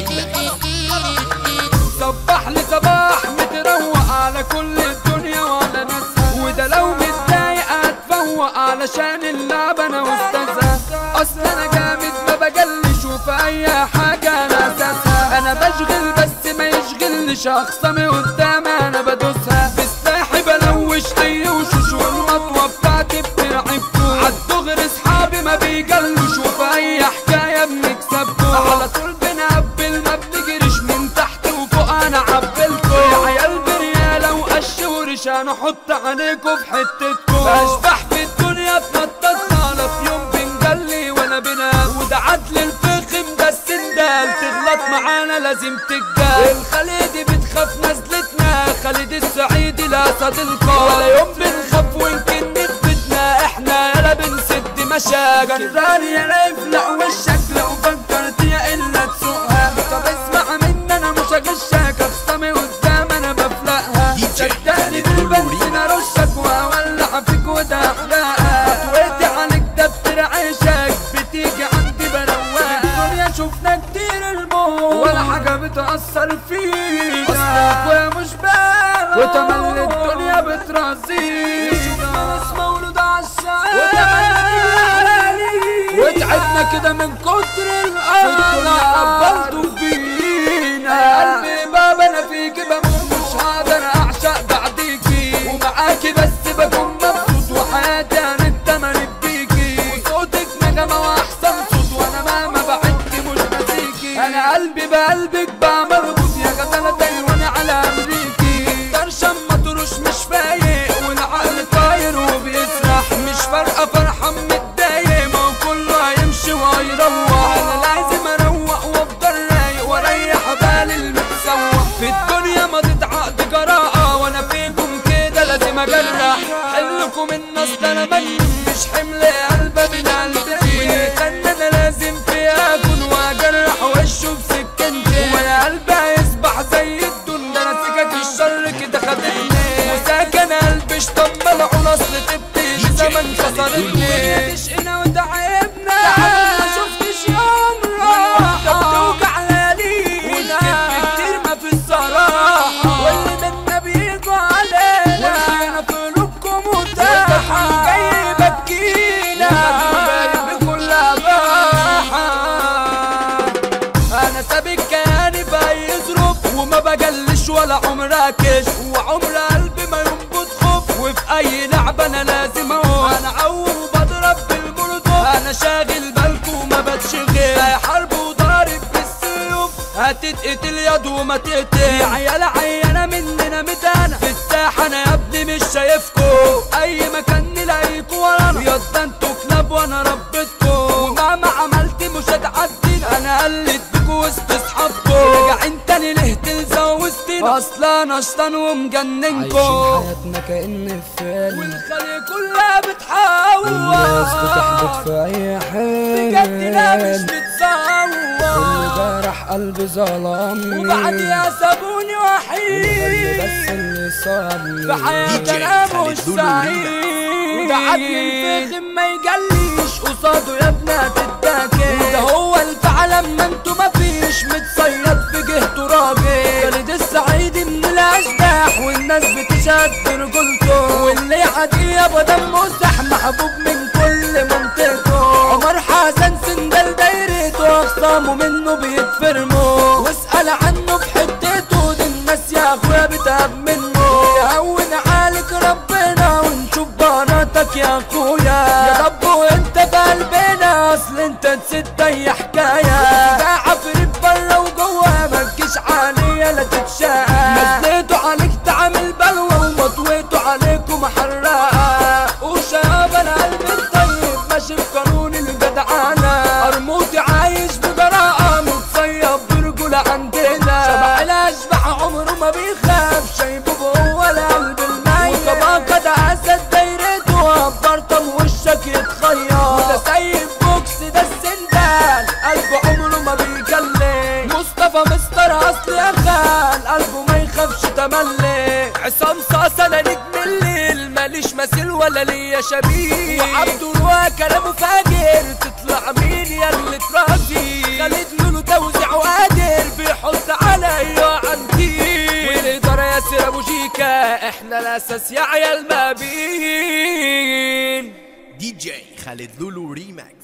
صبح لي صباح متروق على كل الدنيا وعلى ناسها وده لو متضايق هتفوق علشان اللعبة انا واستاذها اصل انا جامد ما بجلش وفي اي حاجة انا اساسها انا بشغل بس ما يشغلنيش اخصامي قدامي انا بدوسها بسلاحي بلوش لي وشوش والمطوة بتاعتي بترعبكوا عالدغري اصحابي ما بيجلوش وفي اي حكاية بنكسبكوا على طول بنقبل ما بنجريش من تحت وفوق انا عبلكوا يا عيال بريالة وقش ورش انا احط عليكوا في حتتكوا اشبح في الدنيا اتنططنا على في يوم بنجلي وانا بنام وده عدل الفخم ده السندال تغلط معانا لازم تتجال الخليدي بتخاف نزلتنا خالد السعيدي لا صديقة ولا يوم بنخاف ويمكن نثبتنا احنا يلا بنسد مشاكل جراني يا يفلع وشك لو فكرت يا الا تسوقها طب اسمع مني انا مش هغشك اخصامي قدام انا بفلقها صدقني بالبنزين ارشك واولع فيك وده احرقها خطوتي عليك ده بترعشك بتيجي عندي بروقها الدنيا شفنا كتير الموت ولا حاجة بتأثر فينا اصلك ويا مش بالك وتملي الدنيا بترازينا شفنا ناس مولودة عالشعب وتعبنا كده من كتر الأرض قبلتوا فينا يا قلبي بابا انا فيكي بموت مش هقدر اعشق بعديكي ومعاكي بس بكون مبسوط وحياتي انا التمن بيكي وصوتك نغمة واحسن صوت وانا مهما بعدتي مش ناسيكي انا قلبي بقلبك بقى مربوط يا غزالة وانا على امريكي طرشم مطروش مش فايق والعقل طاير وبيسرح مش فارقة فرحان متضايق ما هو كله هيمشي وهيروح انا لازم اروق وافضل رايق واريح بالي المتسوح في الدنيا ما تتعقد جراءة وانا فيكم كده لازم اجرح حلكم الناس ده انا مجنون مش حمل قلبي من قلبي والفن انا لازم فيه اكون واجرح وشه بسكنتي وانا قلبي هيصبح زي الدون ده انا سكك الشر كده خدتني وساكن قلبي اشطب ملعون اصل تبتي زمن كسرتني تشقنا وتعبنا ما شفتش يوم راحة بتوجع ليالينا والكذب كتير ما في الصراحة واللي منا بيجوا علينا والخيانة في قلوبكم متاحة جاي يبكينا بكل أباحة انا سابق كياني بأي ظروف وما بجلش ولا عمر اكش وعمر قلبي ما ينبض خوف وفي اي لعبة انا لازم اقول انا عوم وبضرب بالمولوتوف انا شاغل بالكو وما بتشغل لا حرب وضارب بالسيوف هتتقتل يد وما تقتل يا عيال عيانة مننا متانا في الساحة انا يا ابني مش شايفكو اي مكان نلاقيكوا ورانا يض انتوا كلاب وانا ربيتكو ومهما عملت مش هتعدينا انا قلت بيكوا وسط اصحابكو راجعين تاني ليه تلزوزتنا اصلا انا شطان ومجننكو عايشين حياتنا كأن فيلم والخلية كلها بتحاول الناس بتحبط في أي بجد لا مش حين اللي بتصور جرح قلبي ظلمني وبعديها سابوني واللي وحيد بس اللي صابني في حياتي انا مش سعيد وده عدل الفخم ما يجليش قصاده يا ابني هتتاكل وده هو الفعل اما انتوا مفيش متصيد في جهته راجل خالد السعيدي من الاشباح والناس بتشهد برجولته واللي يعدي يابا دمه سح محبوب من كل منطقته عمر حسن سندل دايرته اخصامه منه بيتفرموا واسأل عنه في حتته دي الناس يا اخويا بتهب منه يهون عليك ربنا ونشوف بناتك يا اخويا يا رب وانت في قلبنا اصل انت نسيت اي حكايه ده عفريت بره وجوه ما تجيش عليا لا تتشاقى نزلته عليك تعمل بلوى ومطويته عليكم محرقه وشباب انا قلبي الطيب ماشي بقانون الجدعانه ارموتي عايش بجراءه متصيب برجولة عندنا شبح الاشبح عمره ما بيخاف شايبه جوه القلب الميت وطبقة ده اسد دايرته برطم وشك يتخير وده سايب بوكس ده السندال قلبه عمره ما بيجلي مصطفى مستر اصلي يا خال قلبه ما يخافش تملي عصام صاصة انا نجم الليل ماليش مثيل ولا ليا شبيه وعبده روا كلامه فاجر تطلع مين يا اللي تراضي خالد له توزيع وقادر احنا الاساس يا عيال ما بين دي جي خالد لولو ريماكس